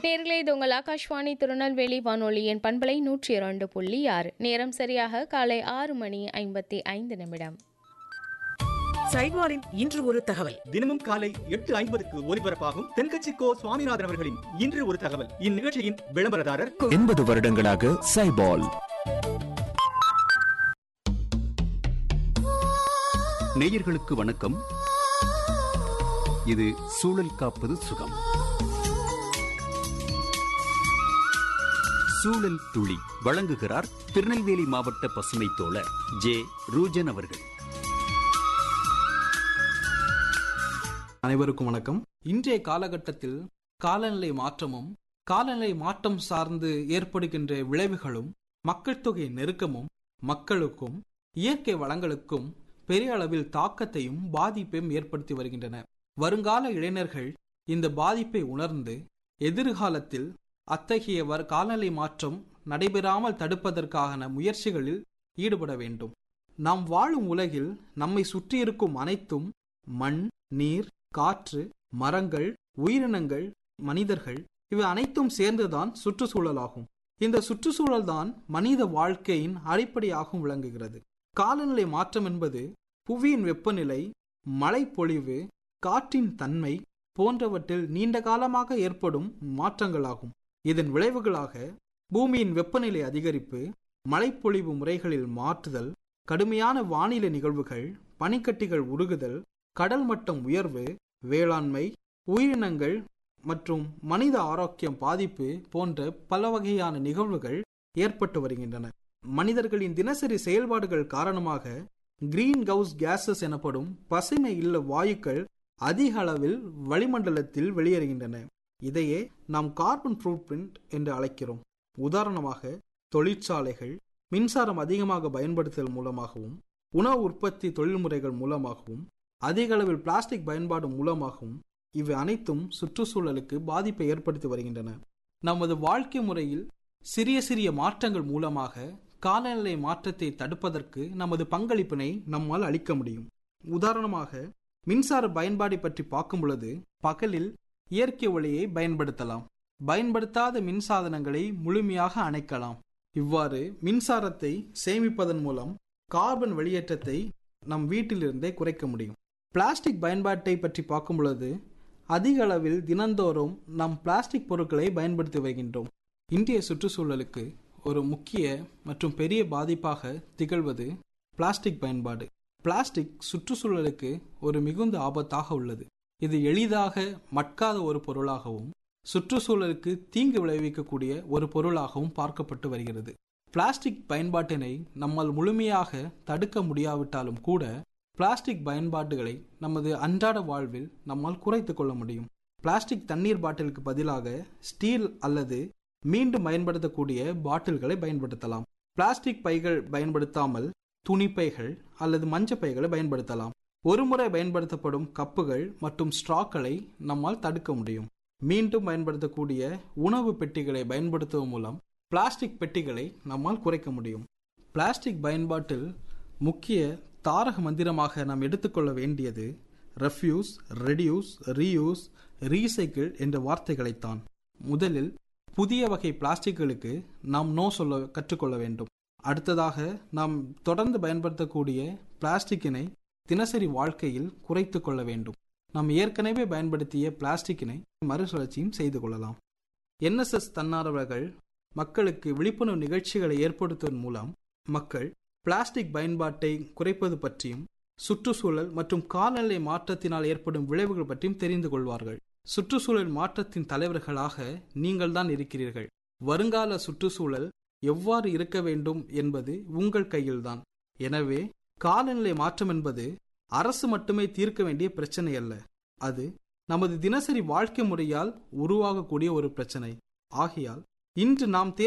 நேர்களே இது உங்கள் ஆகாஷ்வாணி திருநெல்வேலி வானொலியின் பண்பலை நூற்றி இரண்டு புள்ளி ஆறு நேரம் சரியாக காலை ஆறு மணி ஐம்பத்தி ஐந்து நிமிடம் சைட்வாரின் இன்று ஒரு தகவல் தினமும் காலை எட்டு ஐம்பதுக்கு ஒலிபரப்பாகும் தென்கட்சி கோ சுவாமிநாதன் அவர்களின் இன்று ஒரு தகவல் இந்நிகழ்ச்சியின் விளம்பரதாரர் எண்பது வருடங்களாக சைபால் நேயர்களுக்கு வணக்கம் இது சூழல் காப்பது சுகம் சூழல் துளி வழங்குகிறார் திருநெல்வேலி மாவட்ட பசுமை தோழர் ஜே ரூஜன் அவர்கள் அனைவருக்கும் வணக்கம் இன்றைய காலகட்டத்தில் காலநிலை மாற்றமும் காலநிலை மாற்றம் சார்ந்து ஏற்படுகின்ற விளைவுகளும் மக்கள் தொகை நெருக்கமும் மக்களுக்கும் இயற்கை வளங்களுக்கும் பெரிய அளவில் தாக்கத்தையும் பாதிப்பையும் ஏற்படுத்தி வருகின்றன வருங்கால இளைஞர்கள் இந்த பாதிப்பை உணர்ந்து எதிர்காலத்தில் அத்தகைய வர் காலநிலை மாற்றம் நடைபெறாமல் தடுப்பதற்கான முயற்சிகளில் ஈடுபட வேண்டும் நாம் வாழும் உலகில் நம்மை சுற்றியிருக்கும் அனைத்தும் மண் நீர் காற்று மரங்கள் உயிரினங்கள் மனிதர்கள் இவை அனைத்தும் சேர்ந்துதான் சுற்றுச்சூழலாகும் இந்த சுற்றுச்சூழல் தான் மனித வாழ்க்கையின் அடிப்படையாகவும் விளங்குகிறது காலநிலை மாற்றம் என்பது புவியின் வெப்பநிலை மழைப்பொழிவு காற்றின் தன்மை போன்றவற்றில் நீண்ட காலமாக ஏற்படும் மாற்றங்களாகும் இதன் விளைவுகளாக பூமியின் வெப்பநிலை அதிகரிப்பு மழைப்பொழிவு முறைகளில் மாற்றுதல் கடுமையான வானிலை நிகழ்வுகள் பனிக்கட்டிகள் உருகுதல் கடல் மட்டம் உயர்வு வேளாண்மை உயிரினங்கள் மற்றும் மனித ஆரோக்கியம் பாதிப்பு போன்ற பல வகையான நிகழ்வுகள் ஏற்பட்டு வருகின்றன மனிதர்களின் தினசரி செயல்பாடுகள் காரணமாக கிரீன் கவுஸ் கேசஸ் எனப்படும் பசுமை இல்ல வாயுக்கள் அதிக அளவில் வளிமண்டலத்தில் வெளியேறுகின்றன இதையே நாம் கார்பன் ஃபுட் பிரிண்ட் என்று அழைக்கிறோம் உதாரணமாக தொழிற்சாலைகள் மின்சாரம் அதிகமாக பயன்படுத்துதல் மூலமாகவும் உணவு உற்பத்தி தொழில்முறைகள் மூலமாகவும் அதிக அளவில் பிளாஸ்டிக் பயன்பாடு மூலமாகவும் இவை அனைத்தும் சுற்றுச்சூழலுக்கு பாதிப்பை ஏற்படுத்தி வருகின்றன நமது வாழ்க்கை முறையில் சிறிய சிறிய மாற்றங்கள் மூலமாக காலநிலை மாற்றத்தை தடுப்பதற்கு நமது பங்களிப்பினை நம்மால் அளிக்க முடியும் உதாரணமாக மின்சார பயன்பாடை பற்றி பார்க்கும் பொழுது பகலில் இயற்கை ஒளியை பயன்படுத்தலாம் பயன்படுத்தாத மின்சாதனங்களை முழுமையாக அணைக்கலாம் இவ்வாறு மின்சாரத்தை சேமிப்பதன் மூலம் கார்பன் வெளியேற்றத்தை நம் வீட்டிலிருந்தே குறைக்க முடியும் பிளாஸ்டிக் பயன்பாட்டை பற்றி பார்க்கும் பொழுது அதிக அளவில் தினந்தோறும் நாம் பிளாஸ்டிக் பொருட்களை பயன்படுத்தி வருகின்றோம் இந்திய சுற்றுச்சூழலுக்கு ஒரு முக்கிய மற்றும் பெரிய பாதிப்பாக திகழ்வது பிளாஸ்டிக் பயன்பாடு பிளாஸ்டிக் சுற்றுச்சூழலுக்கு ஒரு மிகுந்த ஆபத்தாக உள்ளது இது எளிதாக மட்காத ஒரு பொருளாகவும் சுற்றுச்சூழலுக்கு தீங்கு விளைவிக்கக்கூடிய ஒரு பொருளாகவும் பார்க்கப்பட்டு வருகிறது பிளாஸ்டிக் பயன்பாட்டினை நம்மால் முழுமையாக தடுக்க முடியாவிட்டாலும் கூட பிளாஸ்டிக் பயன்பாடுகளை நமது அன்றாட வாழ்வில் நம்மால் குறைத்து கொள்ள முடியும் பிளாஸ்டிக் தண்ணீர் பாட்டிலுக்கு பதிலாக ஸ்டீல் அல்லது மீண்டும் பயன்படுத்தக்கூடிய பாட்டில்களை பயன்படுத்தலாம் பிளாஸ்டிக் பைகள் பயன்படுத்தாமல் துணிப்பைகள் அல்லது மஞ்ச பைகளை பயன்படுத்தலாம் ஒருமுறை பயன்படுத்தப்படும் கப்புகள் மற்றும் ஸ்ட்ராக்களை நம்மால் தடுக்க முடியும் மீண்டும் பயன்படுத்தக்கூடிய உணவு பெட்டிகளை பயன்படுத்துவதன் மூலம் பிளாஸ்டிக் பெட்டிகளை நம்மால் குறைக்க முடியும் பிளாஸ்டிக் பயன்பாட்டில் முக்கிய தாரக மந்திரமாக நாம் எடுத்துக்கொள்ள வேண்டியது ரெஃப்யூஸ் ரெடியூஸ் ரீயூஸ் ரீசைக்கிள் என்ற வார்த்தைகளைத்தான் முதலில் புதிய வகை பிளாஸ்டிக்களுக்கு நாம் நோ சொல்ல கற்றுக்கொள்ள வேண்டும் அடுத்ததாக நாம் தொடர்ந்து பயன்படுத்தக்கூடிய பிளாஸ்டிக்கினை தினசரி வாழ்க்கையில் குறைத்து கொள்ள வேண்டும் நாம் ஏற்கனவே பயன்படுத்திய பிளாஸ்டிக்கினை மறுசுழற்சியும் செய்து கொள்ளலாம் என்எஸ்எஸ் தன்னார்வலர்கள் மக்களுக்கு விழிப்புணர்வு நிகழ்ச்சிகளை ஏற்படுத்துவதன் மூலம் மக்கள் பிளாஸ்டிக் பயன்பாட்டை குறைப்பது பற்றியும் சுற்றுச்சூழல் மற்றும் காலநிலை மாற்றத்தினால் ஏற்படும் விளைவுகள் பற்றியும் தெரிந்து கொள்வார்கள் சுற்றுச்சூழல் மாற்றத்தின் தலைவர்களாக நீங்கள் தான் இருக்கிறீர்கள் வருங்கால சுற்றுச்சூழல் எவ்வாறு இருக்க வேண்டும் என்பது உங்கள் கையில்தான் எனவே காலநிலை மாற்றம் என்பது அரசு மட்டுமே தீர்க்க வேண்டிய பிரச்சனை அல்ல அது நமது தினசரி வாழ்க்கை முறையால் உருவாகக்கூடிய ஒரு பிரச்சனை ஆகையால் இன்று நாம்